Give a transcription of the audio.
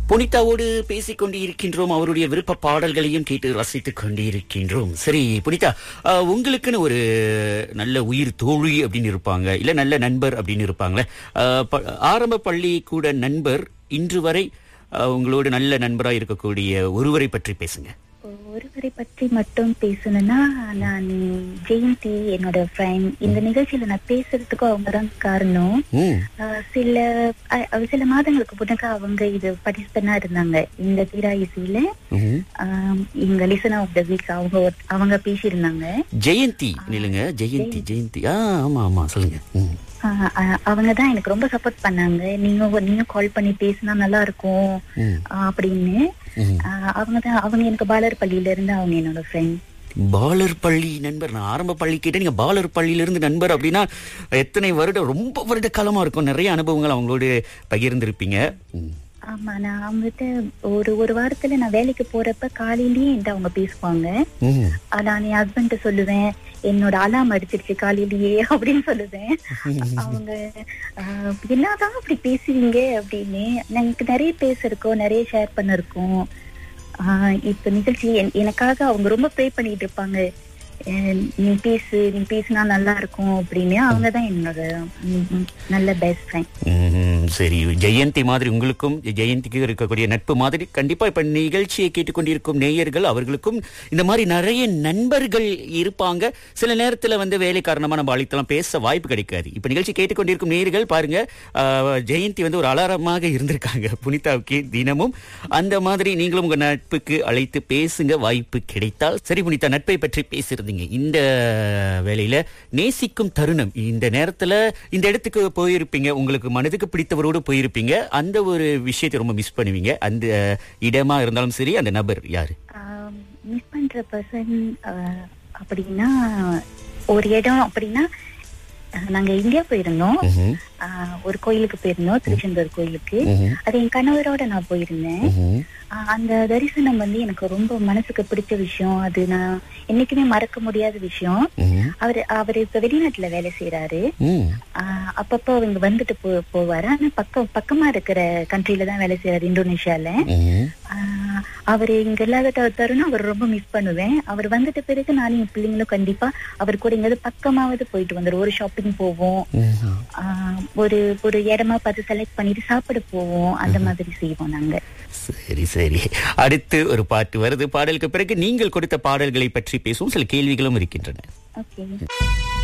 புனிதாவோடு பேசிக் கொண்டு இருக்கின்றோம் அவருடைய விருப்ப பாடல்களையும் கேட்டு ரசித்துக் கொண்டிருக்கின்றோம் சரி புனிதா அஹ், உங்களுக்குன்னு ஒரு நல்ல உயிர் தோழி அப்படின்னு இருப்பாங்க இல்ல நல்ல நண்பர் அப்படின்னு இருப்பாங்களே அஹ், ப- ஆரம்ப பள்ளி கூட நண்பர் இன்று வரை அஹ், உங்களோடு நல்ல நண்பரா இருக்கக்கூடிய ஒருவரை பற்றி பேசுங்க ஒருவரை பற்றி மட்டும் பேசணும்னா நான் ஜெயந்தி என்னோட ஃப்ரெண்ட் இந்த நிகழ்ச்சியில நான் பேசுறதுக்கும் அவங்க தான் காரணம் ம் ஆஹ் சில அஹ் அஹ் சில மாதங்களுக்கு முன்னாக அவங்க இது பார்ட்டிசிபெண்டா இருந்தாங்க இந்த தீரா இசையில ம்ஹும். ஆஹ் இவங்க லிசன் ஆஃப் த வீக் அவங்க ஒரு- அவங்க பேசியிருந்தாங்க ஜெயந்தி நில்லுங்க ஜெயந்தி ஜெயந்தி ஆ ஆமா ஆமா சொல்லுங்க ம். ஆஹ் அஹ் அவங்க தான் எனக்கு ரொம்ப சப்போர்ட் பண்ணாங்க நீங்க நீங்க கால் பண்ணி பேசினா நல்லா இருக்கும் ம். ஆஹ் அப்படின்னு ம். ஆஹ் அவங்க தான் அவங்க எனக்கு பாலர் பள்ளியில இருந்து அவங்க என்னோட ஃப்ரெண்ட் பாலர் பள்ளி நண்பர் நான் ஆரம்ப பள்ளி கேட்டேன் நீங்க பாலர் பள்ளியில இருந்து நண்பர் அப்படின்னா எத்தனை வருடம் ரொம்ப வருட காலமா இருக்கும் நிறைய அனுபவங்கள் அவங்களோடு பகிர்ந்திருப்பீங்க ம். ஆமா நான் அவங்ககிட்ட ஒரு ஒரு வாரத்துல நான் வேலைக்கு போறப்ப காலையிலயே என்கிட்ட அவங்க பேசுவாங்க ம். ஆஹ் நான் என் ஹஸ்பண்ட் சொல்லுவேன் என்னோட அலாம் அடிச்சிருச்சு காலையிலயே அப்படின்னு சொல்லுவேன் அவங்க ஆஹ், என்னதான் அப்படி பேசுவீங்க அப்படின்னு எனக்கு நிறைய பேசிருக்கோம் நிறைய ஷேர் பண்ணிருக்கோம் ஆஹ் இப்ப நிகழ்ச்சி என்- எனக்காக அவங்க ரொம்ப ப்ரே பண்ணிட்டு இருப்பாங்க அஹ் நீ பேசு நீ பேசினா நல்லா இருக்கும் அப்படின்னு அவங்கதான் என்னோட ம், ம், நல்ல பெஸ்ட் ஃப்ரெண்ட் ம், சரி ஜெயந்தி மாதிரி உங்களுக்கும் ஜெயந்திக்கு இருக்கக்கூடிய நட்பு மாதிரி கண்டிப்பா இப்ப நிகழ்ச்சியை கேட்டுக்கொண்டிருக்கும் நேயர்கள் அவர்களுக்கும் இந்த மாதிரி நிறைய நண்பர்கள் இருப்பாங்க சில நேரத்துல வந்து வேலை காரணமா நம்ம அழைத்தலாம் பேச வாய்ப்பு கிடைக்காது இப்ப நிகழ்ச்சி கேட்டுக்கொண்டிருக்கும் நேயர்கள் பாருங்க ஆ, ஜெயந்தி வந்து ஒரு அலாரமாக இருந்திருக்காங்க புனிதாவுக்கு தினமும் அந்த மாதிரி நீங்களும் உங்க நட்புக்கு அழைத்து பேசுங்க வாய்ப்பு கிடைத்தால் சரி புனிதா நட்பை பற்றி பேசியிருந்தீங்க இந்த வேலையில நேசிக்கும் தருணம் இந்த நேரத்துல இந்த இடத்துக்கு போயிருப்பீங்க உங்களுக்கு மனதுக்கு பிடித்தவரோடு போயிருப்பீங்க அந்த ஒரு விஷயத்தை ரொம்ப மிஸ் பண்ணுவீங்க அந்த இடமா இருந்தாலும் சரி அந்த நபர் யாரு மிஸ் பண்ற பர்சன் அப்படின்னா ஒரு இடம் அப்படின்னா அஹ், நாங்க இந்தியா போயிருந்தோம் ம்ஹும். ஆஹ், ஒரு கோயிலுக்கு போயிருந்தோம் திருச்செந்தூர் கோயிலுக்கு ம்ஹும். அது என் கணவரோட நான் போயிருந்தேன் ம்ஹும். ஆஹ், அந்த தரிசனம் வந்து எனக்கு ரொம்ப மனசுக்கு பிடிச்ச விஷயம் அது நான் என்னைக்குமே மறக்க முடியாத விஷயம் ம்ஹும். அவரு அவரு இப்ப வெளிநாட்டுல வேலை செய்யறாரு ம். ஆஹ், அப்பப்போ அவங்க வந்துட்டு போ போவாரு ஆனா பக்கம் பக்கமா இருக்கிற கண்ட்ரில தான் வேலை செய்யறாரு இந்தோனேஷியால ம்ஹும். ஆஹ் அவரு இங்க இல்லாத த- தருணம் அவர் ரொம்ப மிஸ் பண்ணுவேன் அவர் வந்துட்ட பிறகு நானும் என் பிள்ளைங்களும் கண்டிப்பா அவர் கூட எங்கேயாவது பக்கமாவது போயிட்டு வந்துடும் ஒரு ஷாப்பிங் போவோம் ம்ஹும். ஆஹ் ஒரு ஒரு இடமா பார்த்து செலக்ட் பண்ணிட்டு சாப்பிட போவோம் அந்த மாதிரி செய்வோம் நாங்க சரி சரி அடுத்து ஒரு பாட்டு வருது பாடலுக்கு பிறகு நீங்கள் கொடுத்த பாடல்களை பற்றி பேசுவோம் சில கேள்விகளும் இருக்கின்றன ஓகே